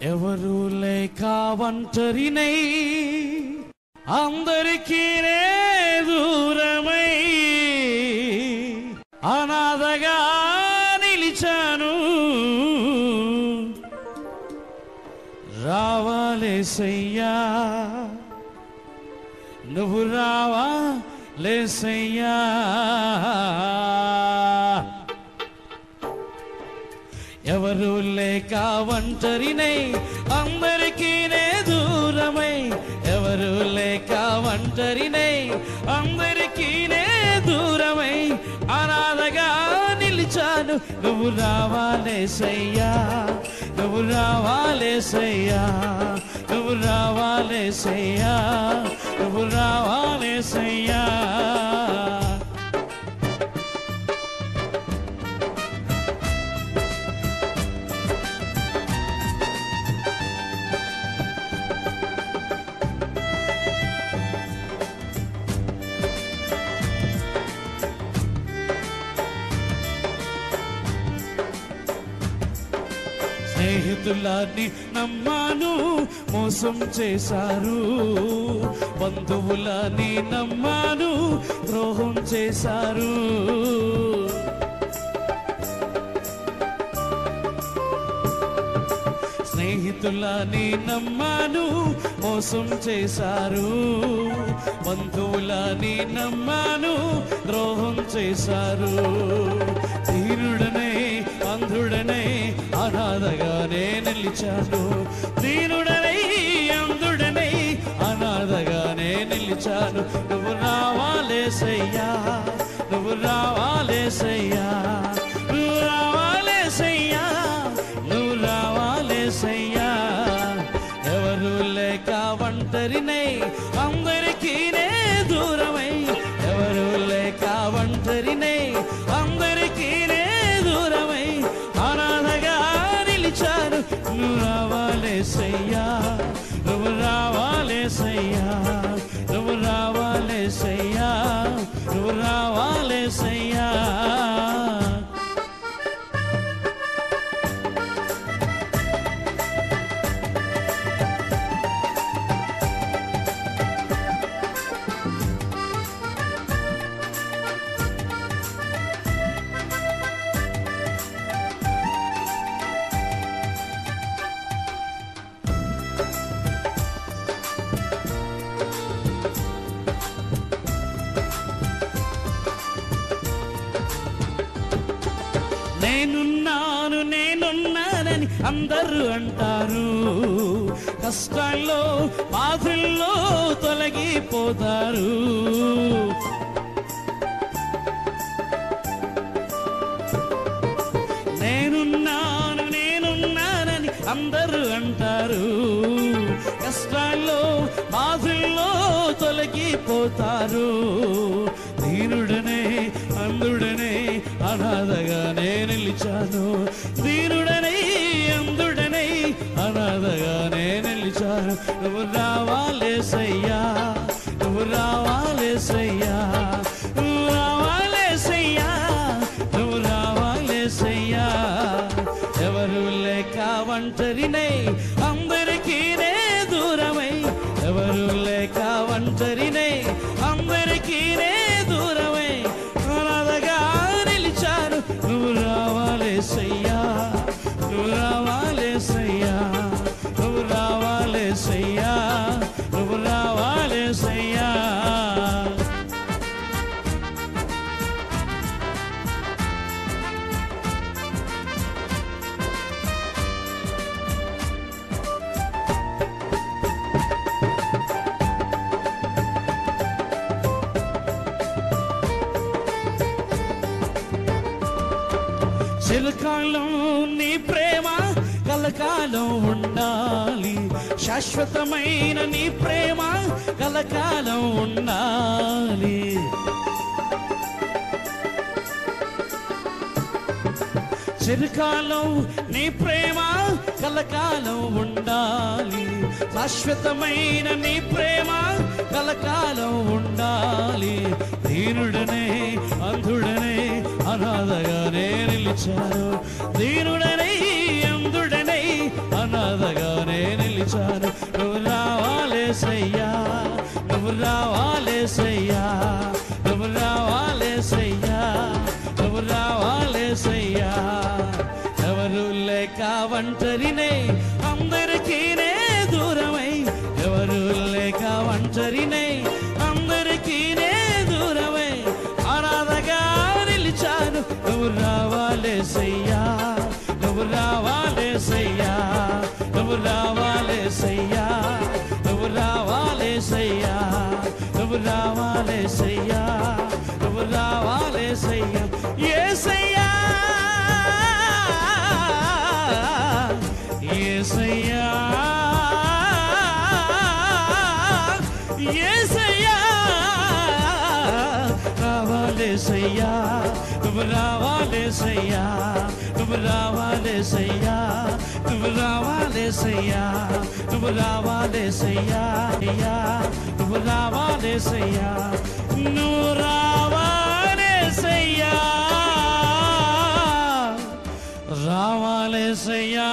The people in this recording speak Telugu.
ఎవరు లేక ఒంటరినై అందరికీ నే దూరమై అనాథగా నిలిచాను రావాలేసయ్యా నువ్వు రావా లేసయ్యా ఎవరు లేక ఒంటరినై అందరికీ నే దూరమై ఎవరు లేక ఒంటరినై అందరికీ నే దూరమై అనాథగా నిలిచాను నువ్వు రావాలేసయ్యా నువ్వు రావాలేసయ్యా నువ్వు రావాలేసయ్యా నువ్వు రావాలేసయ్యా స్నేహితులాన్ని నమ్మాను మోసం చేశారు బంధువులని నమ్మాను ద్రోహం చేశారు స్నేహితులని నమ్మాను మోసం చేశారు బంధువులని నమ్మాను ద్రోహం చేశారు దీనుడనే అంధుడనే అనాథగానే నిలిచాను దీనుడనై అంధుడనై అనాథగానే నిలిచాను నువ్వు రావాలేసయ్యా నువ్వు రావాలేసయ్యా నువ్వు రావాలేసయ్యా నువ్వు రావాలేసయ్యా ఎవరు లేక ఒంటరినై అందరికీ నే దూరమై ఎవరు లేక ఒంటరినై అందరికీ నే దూరమై అనాథగా నిలిచాను నువ్వు రావాలేసయ్యా నువ్వు రావాలేసయ్యా నువ్వు రావాలేసయ్యా నువ్వు రావాలేసయ్యా నేనున్నాను నేనున్నానని అందరూ అంటారు కష్టాల్లో బాధల్లో తొలగిపోతారు నేనున్నాను నేనున్నానని అందరూ అంటారు కష్టాల్లో బాధల్లో తొలగిపోతారు దీనుడనే అందుడనే అనాథగానే నిలిచాను దీనుడనై అందుడనై అనాథగానే నిలిచాను నువ్వు రావాలేసయ్యా నువ్వు రావాలేసయ్యా నువ్వు రావాలేసయ్యా నువ్వు రావాలేసయ్యా ఎవరు లేక ఒంటరినై అందరికీ నే దూరమై ఎవరు లేక ఒంటరినై అందరికీ నే దూరమై అనాథగా నిలిచాను నువ్వు రావాలేసయ్యా నువ్వు రావాలేసయ్యా నువ్వు రావాలేసయ్యా నువ్వు రావాలేసయ్యా చిరకాలం నీ ప్రేమ కలకాలం ఉండాలి శాశ్వతమైన నీ ప్రేమ కలకాలం ఉండాలి చిరకాలం నీ ప్రేమ కలకాలం ఉండాలి శాశ్వతమైన నీ ప్రేమ కలకాలం ఉండాలి దీనుడనే అంధుడనే అనాథగానే నిలిచారు దీనుడనై అంధుడనై అనాథగా ఒంటరినే అందరికీ నే దూరమై ఎవరు లేక ఒంటరినే అందరికీ నే దూరమై అనాథగా నిలిచాను నువ్వు రావాలే సయ్యా నువ్వు రావాలే సయ్యా నువ్వు రావాలే సయ్యా నువ్వు రావాలే సయ్యా నువ్వు రావాలే సయ్యా నువ్వు రావాలే సయ్యా ఏసయ్యా ఏసయ్యా ఏసయ్యా రావాలే సయ్యా నువ్వు రావాలే సయ్యా నువ్వు రావాలే సయ్యా నువ్వు రావాలే సయ్యా నువ్వు రావాలే సయ్యా అయ్యా నువ్వు రావాలే సయ్యా నువ్వు రావాలే సయ్యా రావాలే సయ్యా